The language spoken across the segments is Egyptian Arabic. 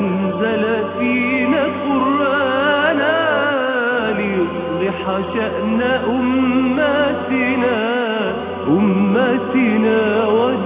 أنزل فينا قرآنا ليصلح شأن أمتنا أمتنا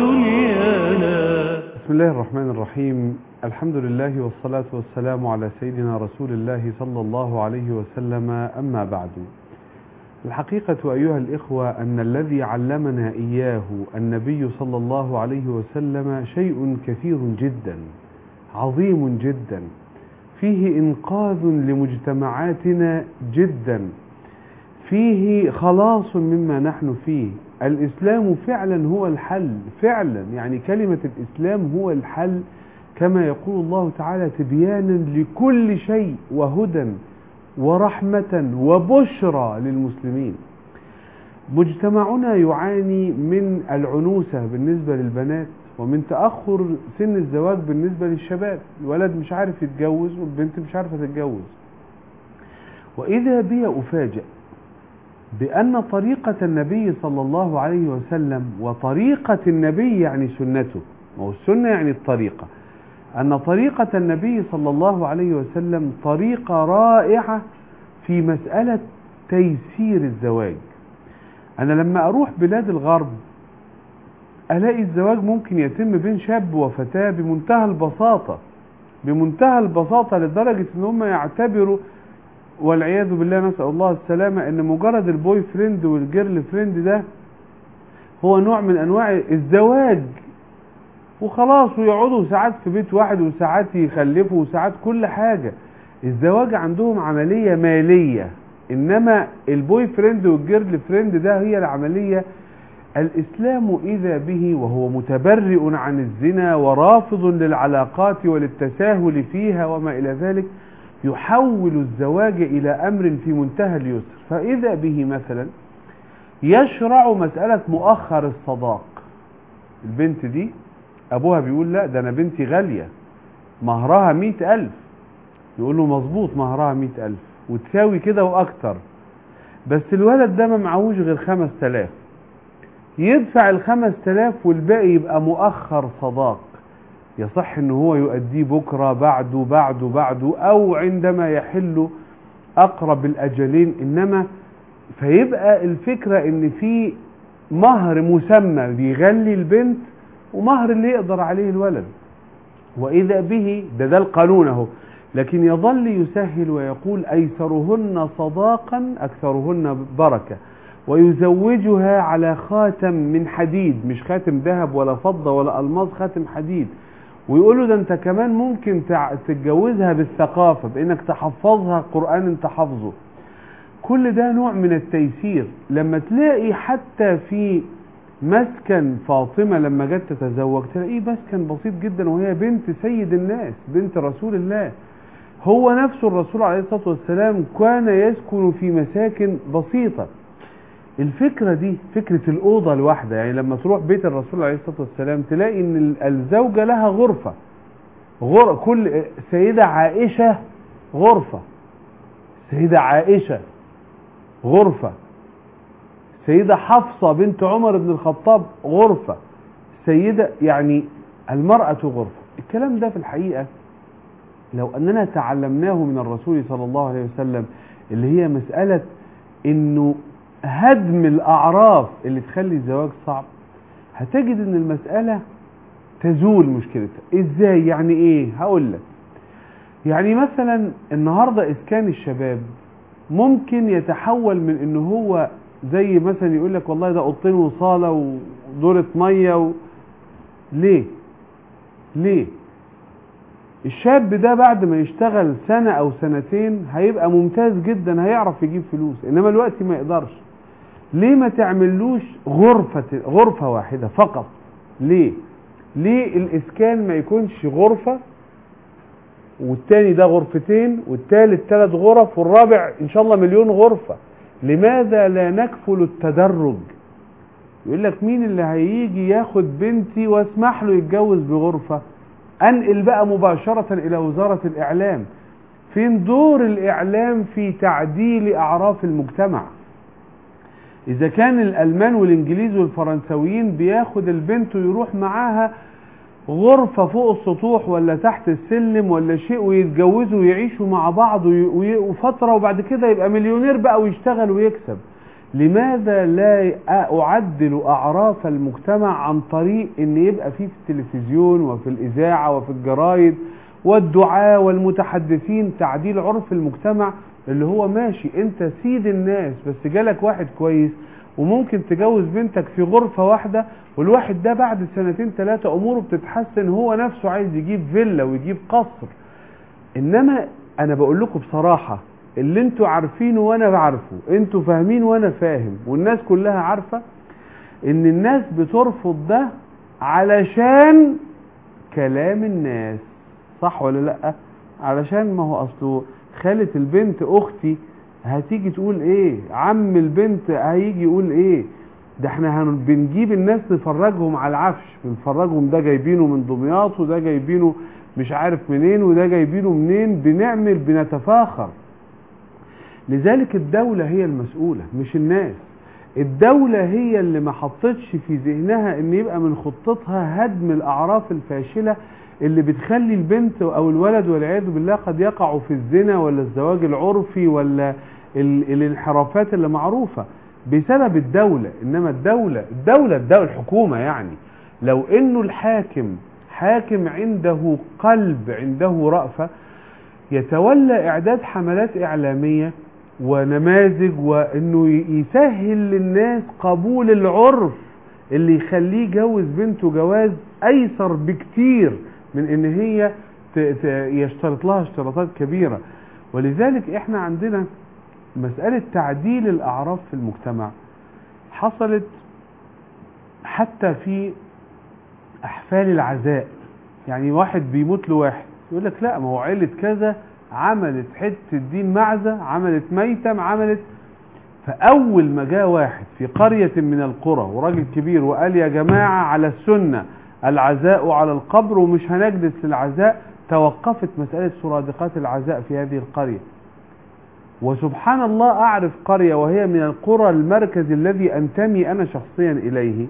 ودنيانا بسم الله الرحمن الرحيم الحمد لله والصلاة والسلام على سيدنا رسول الله صلى الله عليه وسلم أما بعد الحقيقة أيها الإخوة أن الذي علمنا إياه النبي صلى الله عليه وسلم شيء كثير جدا عظيم جدا فيه إنقاذ لمجتمعاتنا جدا فيه خلاص مما نحن فيه الإسلام فعلا هو الحل فعلا يعني كلمة الإسلام هو الحل كما يقول الله تعالى تبيانا لكل شيء وهدى ورحمة وبشرى للمسلمين مجتمعنا يعاني من العنوسة بالنسبة للبنات ومن تأخر سن الزواج بالنسبة للشباب الولد مش عارف يتجوز والبنت مش عارفة تتجوز وإذا بي أفاجأ بأن طريقة النبي صلى الله عليه وسلم وطريقة النبي يعني سنته ما هو السنة يعني الطريقة أن طريقة النبي صلى الله عليه وسلم طريقة رائعة في مسألة تيسير الزواج أنا لما أروح بلاد الغرب ألاقي الزواج ممكن يتم بين شاب وفتاة بمنتهى البساطة بمنتهى البساطة لدرجة أن هم يعتبروا والعياذ بالله نسأل الله السلامة أن مجرد البوي فريند والجيرل فريند ده هو نوع من أنواع الزواج وخلاص ويقعدوا ساعات في بيت واحد وساعات يخلفوا وساعات كل حاجة الزواج عندهم عملية مالية إنما البوي فريند والجيرل فريند ده هي العملية الإسلام إذا به وهو متبرئ عن الزنا ورافض للعلاقات وللتساهل فيها وما إلى ذلك يحول الزواج إلى أمر في منتهى اليسر فإذا به مثلا يشرع مسألة مؤخر الصداق البنت دي أبوها بيقول لا ده أنا بنتي غالية مهرها مئة ألف يقول له مظبوط مهرها مئة ألف وتساوي كده وأكتر بس الولد ده ما معهوش غير خمس تلاف يدفع الخمس تلاف والباقي يبقى مؤخر صداق يصح ان هو يؤديه بكرة بعده بعده بعده او عندما يحل اقرب الاجلين انما فيبقى الفكرة ان في مهر مسمى بيغلي البنت ومهر اللي يقدر عليه الولد واذا به ده ده القانون اهو لكن يظل يسهل ويقول ايسرهن صداقا اكثرهن بركة ويزوجها على خاتم من حديد مش خاتم ذهب ولا فضة ولا الماظ خاتم حديد ويقولوا ده انت كمان ممكن تتجوزها بالثقافة بانك تحفظها قرآن انت حافظه كل ده نوع من التيسير لما تلاقي حتى في مسكن فاطمة لما جت تتزوج تلاقيه مسكن بسيط جدا وهي بنت سيد الناس بنت رسول الله هو نفسه الرسول عليه الصلاة والسلام كان يسكن في مساكن بسيطة الفكرة دي فكرة الأوضة الواحدة يعني لما تروح بيت الرسول عليه الصلاة والسلام تلاقي ان الزوجة لها غرفة غر... كل سيدة عائشة غرفة سيدة عائشة غرفة سيدة حفصة بنت عمر بن الخطاب غرفة سيدة يعني المرأة غرفة الكلام ده في الحقيقة لو أننا تعلمناه من الرسول صلى الله عليه وسلم اللي هي مسألة انه هدم الأعراف اللي تخلي الزواج صعب هتجد ان المسألة تزول مشكلتها ازاي يعني ايه هقول لك يعني مثلا النهاردة اسكان الشباب ممكن يتحول من ان هو زي مثلا يقول لك والله ده اوضتين وصالة ودورة مية و... ليه ليه الشاب ده بعد ما يشتغل سنة او سنتين هيبقى ممتاز جدا هيعرف يجيب فلوس انما الوقت ما يقدرش ليه ما تعملوش غرفة غرفة واحدة فقط ليه ليه الاسكان ما يكونش غرفة والتاني ده غرفتين والتالت ثلاث غرف والرابع ان شاء الله مليون غرفة لماذا لا نكفل التدرج يقول لك مين اللي هيجي ياخد بنتي واسمح له يتجوز بغرفة انقل بقى مباشرة الى وزارة الاعلام فين دور الاعلام في تعديل اعراف المجتمع اذا كان الالمان والانجليز والفرنسويين بياخد البنت ويروح معاها غرفة فوق السطوح ولا تحت السلم ولا شيء ويتجوزوا ويعيشوا مع بعض وي- وي- وفترة وبعد كده يبقى مليونير بقى ويشتغل ويكسب لماذا لا أعدل أعراف المجتمع عن طريق أن يبقى فيه في التلفزيون وفي الإذاعة وفي الجرايد والدعاة والمتحدثين تعديل عرف المجتمع اللي هو ماشي انت سيد الناس بس جالك واحد كويس وممكن تجوز بنتك في غرفة واحدة والواحد ده بعد سنتين ثلاثة أموره بتتحسن هو نفسه عايز يجيب فيلا ويجيب قصر إنما أنا بقول لكم بصراحة اللي انتوا عارفينه وأنا بعرفه انتوا فاهمين وأنا فاهم والناس كلها عارفة إن الناس بترفض ده علشان كلام الناس صح ولا لأ علشان ما هو أصله خالة البنت أختي هتيجي تقول ايه عم البنت هيجي يقول ايه ده احنا هن بنجيب الناس نفرجهم على العفش بنفرجهم ده جايبينه من دمياط وده جايبينه مش عارف منين وده جايبينه منين بنعمل بنتفاخر لذلك الدولة هي المسؤولة مش الناس الدولة هي اللي ما حطتش في ذهنها ان يبقى من خطتها هدم الاعراف الفاشلة اللي بتخلي البنت او الولد والعياذ بالله قد يقعوا في الزنا ولا الزواج العرفي ولا ال- الانحرافات اللي معروفة بسبب الدولة انما الدولة الدولة الدولة الحكومة يعني لو انه الحاكم حاكم عنده قلب عنده رأفة يتولى اعداد حملات اعلامية ونماذج وانه ي- يسهل للناس قبول العرف اللي يخليه يجوز بنته جواز ايسر بكتير من ان هي ت- ت- يشترط لها اشتراطات كبيرة ولذلك احنا عندنا مسألة تعديل الاعراف في المجتمع حصلت حتى في احفال العزاء يعني واحد بيموت له واحد يقول لك لا ما هو عيلة كذا عملت حتة دين معزة عملت ميتم عملت فأول ما جاء واحد في قرية من القرى وراجل كبير وقال يا جماعة على السنة العزاء على القبر ومش هنجلس للعزاء توقفت مسألة سرادقات العزاء في هذه القرية وسبحان الله أعرف قرية وهي من القرى المركز الذي أنتمي أنا شخصيا إليه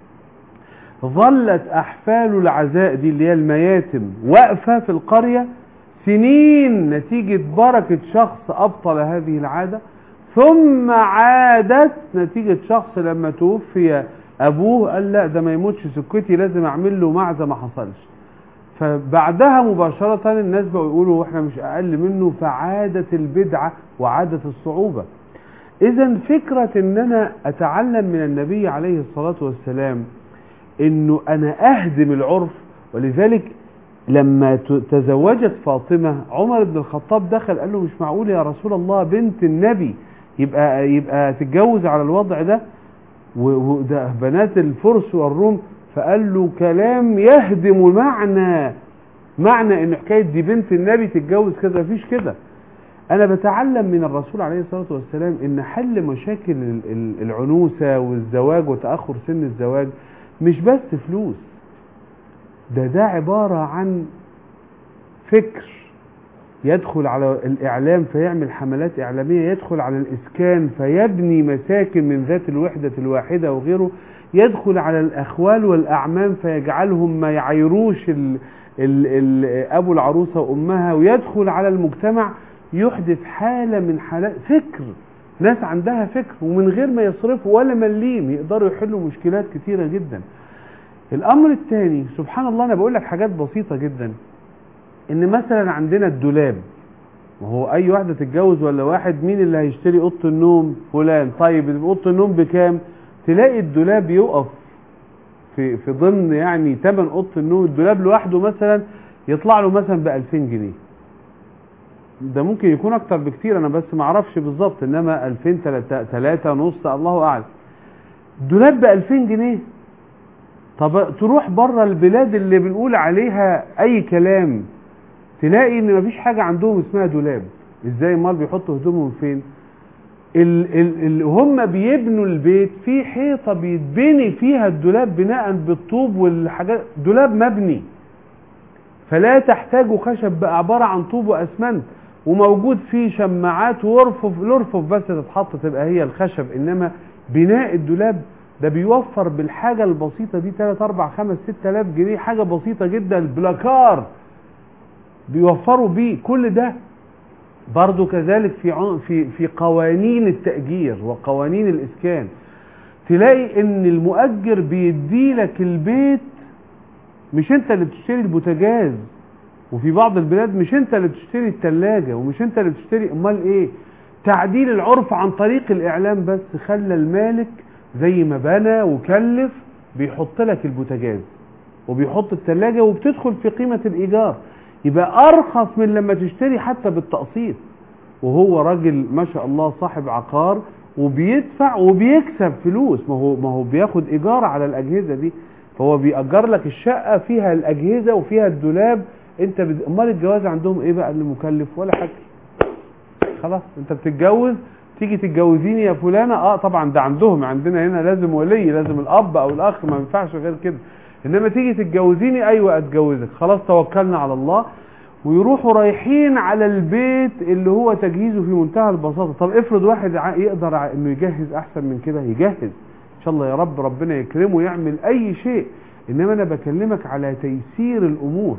ظلت أحفال العزاء دي اللي هي المياتم واقفة في القرية سنين نتيجة بركة شخص أبطل هذه العادة ثم عادت نتيجة شخص لما توفي أبوه قال لا ده ما يموتش سكتي لازم أعمل له معزة ما حصلش فبعدها مباشرة الناس بقوا يقولوا احنا مش أقل منه فعادت البدعة وعادت الصعوبة إذا فكرة إن أنا أتعلم من النبي عليه الصلاة والسلام إنه أنا أهدم العرف ولذلك لما ت- تزوجت فاطمة عمر بن الخطاب دخل قال له مش معقول يا رسول الله بنت النبي يبقى يبقى تتجوز على الوضع ده و- وده بنات الفرس والروم فقال له كلام يهدم معنى معنى ان حكايه دي بنت النبي تتجوز كده مفيش كده انا بتعلم من الرسول عليه الصلاه والسلام ان حل مشاكل ال- ال- العنوسه والزواج وتاخر سن الزواج مش بس فلوس ده ده عباره عن فكر يدخل على الإعلام فيعمل حملات إعلامية يدخل على الإسكان فيبني مساكن من ذات الوحدة الواحدة وغيره يدخل على الأخوال والأعمام فيجعلهم ما يعيروش ال ال ال أبو العروسة وأمها ويدخل على المجتمع يحدث حالة من حالات فكر ناس عندها فكر ومن غير ما يصرفوا ولا مليم يقدروا يحلوا مشكلات كتيرة جدا الأمر الثاني سبحان الله أنا بقول لك حاجات بسيطة جدا ان مثلا عندنا الدولاب ما هو اي واحده تتجوز ولا واحد مين اللي هيشتري اوضه النوم فلان طيب اوضه النوم بكام تلاقي الدولاب يقف في في ضمن يعني ثمن اوضه النوم الدولاب لوحده مثلا يطلع له مثلا ب 2000 جنيه ده ممكن يكون اكتر بكتير انا بس ما اعرفش بالظبط انما 2000 3 3 ونص الله اعلم دولاب ب 2000 جنيه طب تروح بره البلاد اللي بنقول عليها اي كلام تلاقي ان مفيش حاجه عندهم اسمها دولاب ازاي امال بيحطوا هدومهم فين ال ال ال هم بيبنوا البيت في حيطه بيتبني فيها الدولاب بناء بالطوب والحاجات دولاب مبني فلا تحتاج خشب بقى عباره عن طوب واسمنت وموجود فيه شماعات وارفف الارفف بس تتحط تبقى هي الخشب انما بناء الدولاب ده بيوفر بالحاجة البسيطة دي 3 4 5 6000 جنيه حاجة بسيطة جدا البلاكار بيوفروا بيه كل ده برضو كذلك في عن- في في قوانين التأجير وقوانين الإسكان تلاقي ان المؤجر بيديلك البيت مش انت اللي بتشتري البوتاجاز وفي بعض البلاد مش انت اللي بتشتري التلاجة ومش انت اللي بتشتري امال ايه تعديل العرف عن طريق الاعلام بس خلى المالك زي ما بنى وكلف بيحط لك البوتاجاز وبيحط التلاجة وبتدخل في قيمة الايجار يبقى ارخص من لما تشتري حتى بالتقسيط وهو راجل ما شاء الله صاحب عقار وبيدفع وبيكسب فلوس ما هو ما هو بياخد ايجار على الاجهزه دي فهو بيأجر لك الشقه فيها الاجهزه وفيها الدولاب انت بد... امال الجواز عندهم ايه بقى اللي مكلف ولا حاجه خلاص انت بتتجوز تيجي تتجوزيني يا فلانه اه طبعا ده عندهم عندنا هنا لازم ولي لازم الاب او الاخ ما ينفعش غير كده انما تيجي تتجوزيني ايوه اتجوزك خلاص توكلنا على الله ويروحوا رايحين على البيت اللي هو تجهيزه في منتهى البساطه طب افرض واحد ع- يقدر ع- انه يجهز احسن من كده يجهز ان شاء الله يا رب ربنا يكرمه يعمل اي شيء انما انا بكلمك على تيسير الامور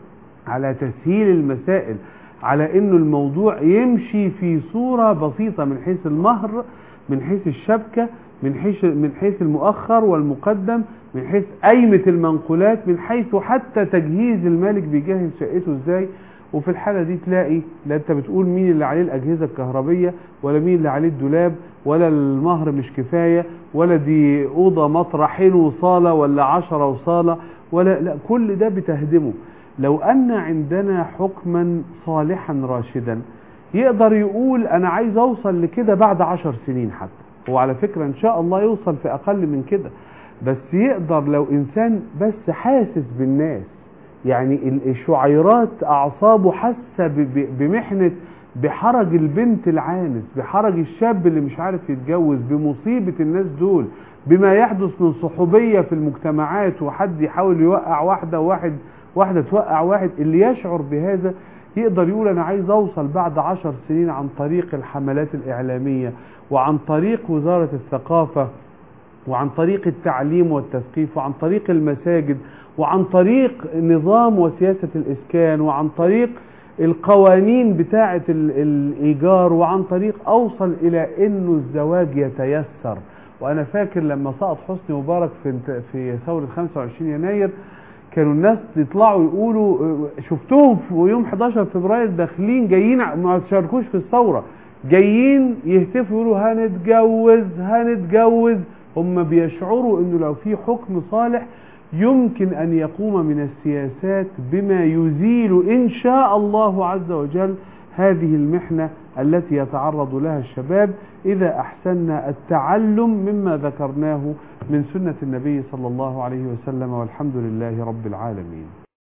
على تسهيل المسائل على انه الموضوع يمشي في صورة بسيطة من حيث المهر من حيث الشبكة من حيث من حيث المؤخر والمقدم من حيث قايمة المنقولات من حيث حتى تجهيز المالك بيجهز شقته ازاي وفي الحالة دي تلاقي لا انت بتقول مين اللي عليه الأجهزة الكهربية ولا مين اللي عليه الدولاب ولا المهر مش كفاية ولا دي أوضة مطرحين وصالة ولا عشرة وصالة ولا لا كل ده بتهدمه لو أن عندنا حكما صالحا راشدا يقدر يقول أنا عايز أوصل لكده بعد عشر سنين حتى وعلى فكرة إن شاء الله يوصل في أقل من كده بس يقدر لو إنسان بس حاسس بالناس يعني ال- الشعيرات أعصابه حاسة ب- ب- بمحنة بحرج البنت العانس بحرج الشاب اللي مش عارف يتجوز بمصيبة الناس دول بما يحدث من صحوبية في المجتمعات وحد يحاول يوقع واحدة وواحد واحدة توقع واحد اللي يشعر بهذا يقدر يقول أنا عايز أوصل بعد عشر سنين عن طريق الحملات الإعلامية وعن طريق وزارة الثقافة وعن طريق التعليم والتثقيف وعن طريق المساجد وعن طريق نظام وسياسة الإسكان وعن طريق القوانين بتاعة ال- الإيجار وعن طريق أوصل إلى أنه الزواج يتيسر وأنا فاكر لما سقط حسني مبارك في انت- في ثورة 25 يناير كانوا الناس يطلعوا يقولوا اه، شفتهم في يوم 11 فبراير داخلين جايين ع- ما تشاركوش في الثورة جايين يهتفوا يقولوا هنتجوز هنتجوز هم بيشعروا انه لو في حكم صالح يمكن ان يقوم من السياسات بما يزيل ان شاء الله عز وجل هذه المحنة التي يتعرض لها الشباب إذا أحسننا التعلم مما ذكرناه من سنة النبي صلى الله عليه وسلم والحمد لله رب العالمين